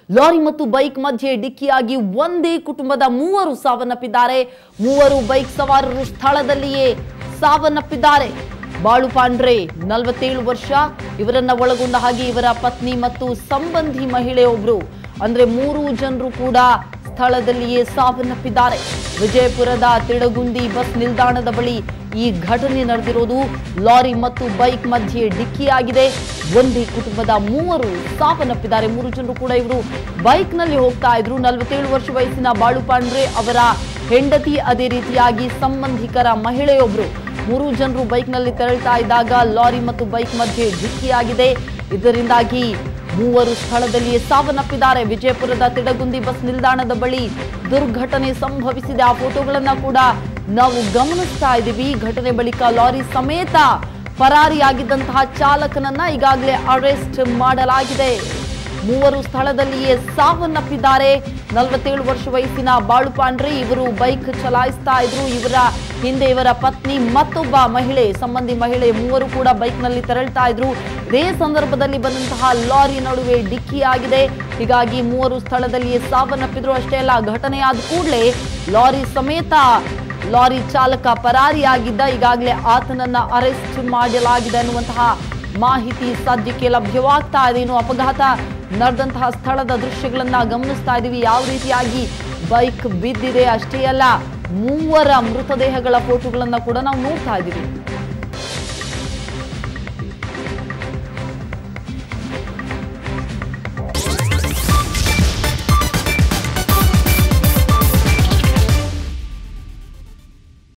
lorry ಮತ್ತು bike ಮಧ್ಯೆ ಡಿಕ್ಕಿಯಾಗಿ ಒಂದೇ ಕುಟುಂಬದ ಮೂವರು ಸಾವನ್ನಪ್ಪಿದ್ದಾರೆ ಮೂವರು ಬೈಕ್ ಸವಾರರು ಸ್ಥಳದಲ್ಲಿಯೇ ಸಾವನ್ನಪ್ಪಿದ್ದಾರೆ ಬಾಳು ಪಾಂಡ್ರೆ ನಲವತ್ತೇಳು ವರ್ಷ ಇವರನ್ನ ಒಳಗೊಂಡ ಹಾಗೆ ಇವರ ಪತ್ನಿ ಮತ್ತು ಸಂಬಂಧಿ ಮಹಿಳೆಯೊಬ್ರು ಅಂದ್ರೆ ಮೂರು ಜನರು ಕೂಡ ಸ್ಥಳದಲ್ಲಿಯೇ ಸಾವನ್ನಪ್ಪಿದ್ದಾರೆ ವಿಜಯಪುರದ ತಿಳಗುಂದಿ ಬಸ್ ನಿಲ್ದಾಣದ ಬಳಿ ಈ ಘಟನೆ ನಡೆದಿರೋದು ಲಾರಿ ಮತ್ತು ಬೈಕ್ ಮಧ್ಯೆ ಡಿಕ್ಕಿಯಾಗಿದೆ ಒಂದೇ ಕುಟುಂಬದ ಮೂವರು ಸಾವನ್ನಪ್ಪಿದ್ದಾರೆ ಮೂರು ಜನರು ಕೂಡ ಇವರು ಬೈಕ್ನಲ್ಲಿ ಹೋಗ್ತಾ ಇದ್ರು ನಲವತ್ತೇಳು ವರ್ಷ ವಯಸ್ಸಿನ ಬಾಳು ಪಾಂಡ್ರೆ ಅವರ ಹೆಂಡತಿ ಅದೇ ರೀತಿಯಾಗಿ ಸಂಬಂಧಿಕರ ಮಹಿಳೆಯೊಬ್ರು ಮೂರು ಜನರು ಬೈಕ್ನಲ್ಲಿ ತೆರಳ್ತಾ ಇದ್ದಾಗ ಲಾರಿ ಮತ್ತು ಬೈಕ್ ಮಧ್ಯೆ ಡಿಕ್ಕಿಯಾಗಿದೆ ಇದರಿಂದಾಗಿ ಮೂವರು ಸ್ಥಳದಲ್ಲಿಯೇ ಸಾವನ್ನಪ್ಪಿದ್ದಾರೆ ವಿಜಯಪುರದ ತಿಡಗುಂದಿ ಬಸ್ ನಿಲ್ದಾಣದ ಬಳಿ ದುರ್ಘಟನೆ ಸಂಭವಿಸಿದೆ ಆ ಫೋಟೋಗಳನ್ನ ಕೂಡ ನಾವು ಗಮನಿಸ್ತಾ ಇದ್ದೀವಿ ಘಟನೆ ಬಳಿಕ ಲಾರಿ ಸಮೇತ ಪರಾರಿಯಾಗಿದ್ದಂತಹ ಚಾಲಕನನ್ನ ಈಗಾಗಲೇ ಅರೆಸ್ಟ್ ಮಾಡಲಾಗಿದೆ ಮೂವರು ಸ್ಥಳದಲ್ಲಿಯೇ ಸಾವನ್ನಪ್ಪಿದ್ದಾರೆ ನಲವತ್ತೇಳು ವರ್ಷ ವಯಸ್ಸಿನ ಬಾಳು ಪಾಂಡ್ರೆ ಇವರು ಬೈಕ್ ಚಲಾಯಿಸ್ತಾ ಇದ್ರು ಇವರ ಹಿಂದೆ ಇವರ ಪತ್ನಿ ಮತ್ತೊಬ್ಬ ಮಹಿಳೆ ಸಂಬಂಧಿ ಮಹಿಳೆ ಮೂವರು ಕೂಡ ಬೈಕ್ನಲ್ಲಿ ತೆರಳ್ತಾ ಇದ್ರು ಇದೇ ಸಂದರ್ಭದಲ್ಲಿ ಬಂದಂತಹ ಲಾರಿ ನಡುವೆ ಡಿಕ್ಕಿಯಾಗಿದೆ ಹೀಗಾಗಿ ಮೂವರು ಸ್ಥಳದಲ್ಲಿಯೇ ಸಾವನ್ನಪ್ಪಿದ್ರು ಅಷ್ಟೇ ಅಲ್ಲ ಘಟನೆಯಾದ ಕೂಡಲೇ ಲಾರಿ ಸಮೇತ ಲಾರಿ ಚಾಲಕ ಪರಾರಿಯಾಗಿದ್ದ ಈಗಾಗಲೇ ಆತನನ್ನ ಅರೆಸ್ಟ್ ಮಾಡಲಾಗಿದೆ ಅನ್ನುವಂತಹ ಮಾಹಿತಿ ಸದ್ಯಕ್ಕೆ ಲಭ್ಯವಾಗ್ತಾ ಇದೆ ಇನ್ನು ಅಪಘಾತ ನಡೆದಂತಹ ಸ್ಥಳದ ದೃಶ್ಯಗಳನ್ನ ಗಮನಿಸ್ತಾ ಇದ್ದೀವಿ ಯಾವ ರೀತಿಯಾಗಿ ಬೈಕ್ ಬಿದ್ದಿದೆ ಅಷ್ಟೇ ಅಲ್ಲ ಮೂವರ ಮೃತದೇಹಗಳ ಫೋಟೋಗಳನ್ನ ಕೂಡ ನಾವು ನೋಡ್ತಾ ಇದ್ದೀವಿ